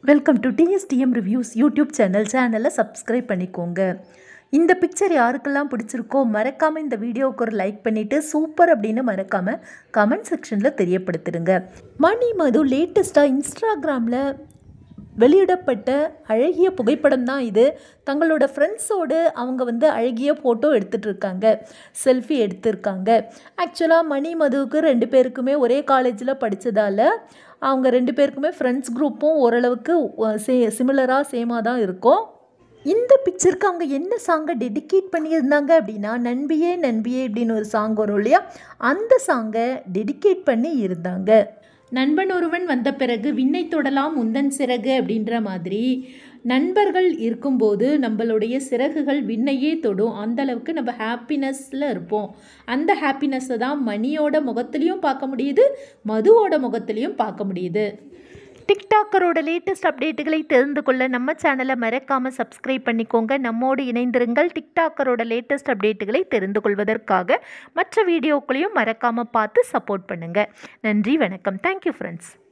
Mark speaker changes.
Speaker 1: welcome to TSTM reviews YouTube channel சேனலை subscribe பண்ணிக்கோங்க இந்த பிக்சர் யாருக்கெல்லாம் பிடிச்சிருக்கோ மறக்காமல் இந்த வீடியோவுக்கு ஒரு லைக் பண்ணிவிட்டு சூப்பர் அப்படின்னு மறக்காமல் கமெண்ட் செக்ஷனில் தெரியப்படுத்திடுங்க மணி மது லேட்டஸ்ட்டாக இன்ஸ்டாகிராமில் வெளியிடப்பட்ட அழகிய புகைப்படம் தான் இது தங்களோட ஃப்ரெண்ட்ஸோடு அவங்க வந்து அழகிய ஃபோட்டோ எடுத்துகிட்டு இருக்காங்க செல்ஃபி எடுத்திருக்காங்க ஆக்சுவலாக மணி மதுவுக்கு ரெண்டு பேருக்குமே ஒரே காலேஜில் படித்ததால் அவங்க ரெண்டு பேருக்குமே ஃப்ரெண்ட்ஸ் குரூப்பும் ஓரளவுக்கு அஹ், சே சிமிலராக சேமாக தான் இருக்கும் இந்த பிக்சருக்கு அவங்க என்ன சாங்கை டெடிகேட் பண்ணியிருந்தாங்க அப்படின்னா நண்பியே நண்பியே அப்படின்னு ஒரு சாங் வரும் இல்லையா அந்த சாங்கை டெடிகேட் பண்ணி இருந்தாங்க நண்பன் ஒருவன் வந்த பிறகு விண்ணை தொடலாம் உந்தன் சிறகு அப்படின்ற மாதிரி நண்பர்கள் இருக்கும்போது நம்மளுடைய சிறகுகள் விண்ணையே தொடும் அந்த அளவுக்கு நம்ம ஹாப்பினஸில் இருப்போம் அந்த ஹாப்பினஸ்ஸை தான் மணியோட முகத்துலேயும் பார்க்க முடியுது மதுவோட முகத்துலேயும் பார்க்க முடியுது டிக்டாக்கரோட லேட்டஸ்ட் அப்டேட்டுகளை தெரிந்து கொள்ள நம்ம சேனலை மறக்காமல் சப்ஸ்கிரைப் பண்ணிக்கோங்க நம்மோடு இணைந்திருங்கள் டிக்டாக்கரோட லேட்டஸ்ட் அப்டேட்டுகளை தெரிந்து கொள்வதற்காக மற்ற வீடியோக்களையும் மறக்காமல் பார்த்து சப்போர்ட் பண்ணுங்கள் நன்றி வணக்கம் தேங்க்யூ ஃப்ரெண்ட்ஸ்